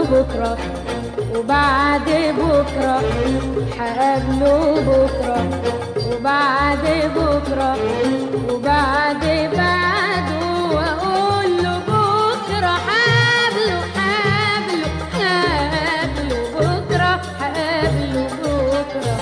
بكرة وبعد بكرة هقابله بكرة وبعد بكرة وبعد بعده وأقول له بكرة هقابله هقابله هقابله بكرة هقابله بكرة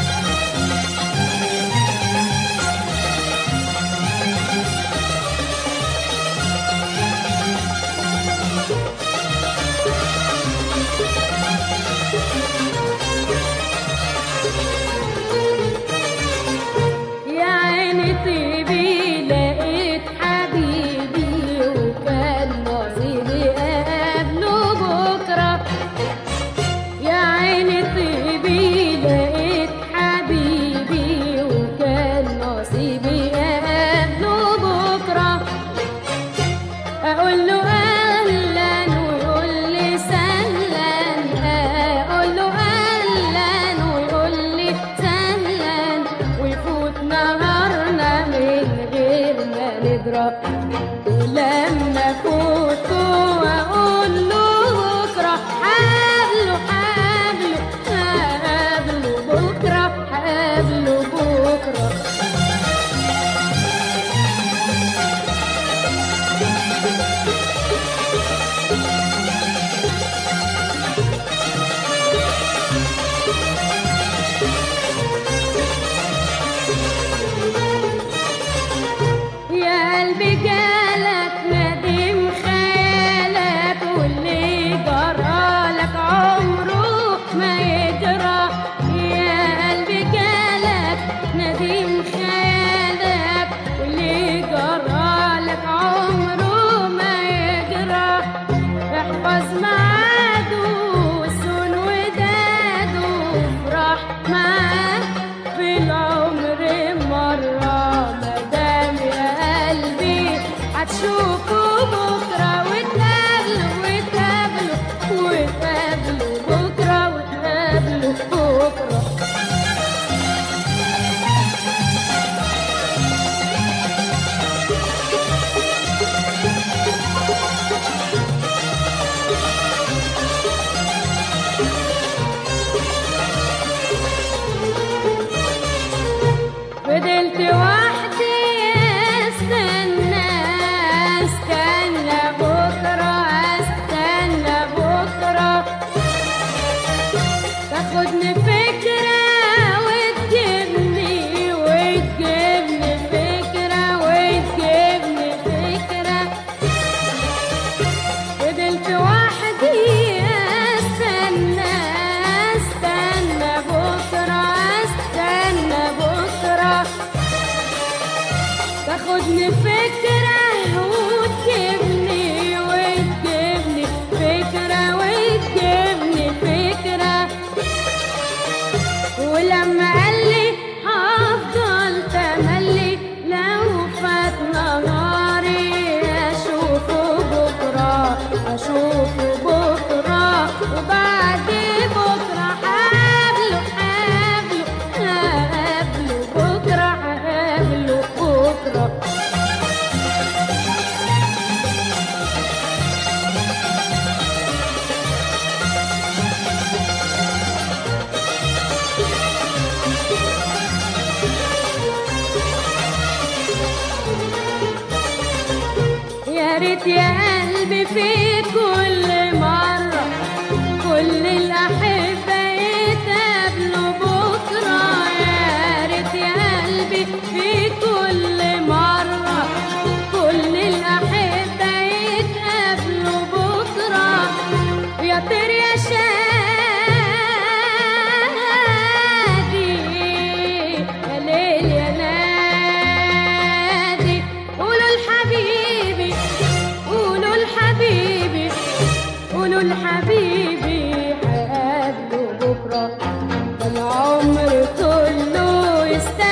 يا عيني طيبي لقيت حبيبي وكان نصيبي قبله بكرة يا عيني طيبي لقيت حبيبي وكان نصيبي قبله بكرة أقول له أهلا ويقول لي سهلا أقول له أهلا ويقول لي سهلا ويفوت نهارنا من غير ما ندرى ولما فوته أقول له بكرة حابله حابله حابله بكرة حابله بكرة يا قلبي جالك ندم خيالك واللي جرالك عمره ما يجرى يا قلبي جالك ندم خيالك واللي جرالك عمره ما يجرى احفظ ميعاده وسون وداده وافرح معاه في العمر مرة مدام يا قلبي هتشوفه بكرة وتقابله وتقابله وتقابله بكرة وتقابله بكرة فضلت وحدي استنى استنى بكرة استنى بكرة تاخدني فكرة وتجيبني وتجيبني فكرة وتجيبني فكرة فضلت وحدي استنى استنى بكرة استنى بكرة تاخدني فكرة وتجيبني وتجيبني فكرة وتجيبني فكرة ولما قال لي هفضل تملي لو فات نهاري اشوفه بكره اشوفه بكره وبعد بكره هقابله هقابله هقابله بكره هقابله بكره يا ريت يا قلبي في كل مرة كل الأحبة يتقابلوا بكرة يا ريت يا قلبي في كل مرة كل الأحبة يتقابلوا بكرة يا طير يا شادي يا ليل يا نادي قولوا لحبيبي قولوا لحبيبي قولوا لحبيبي هقابله بكرة ده العمر كله يستاهل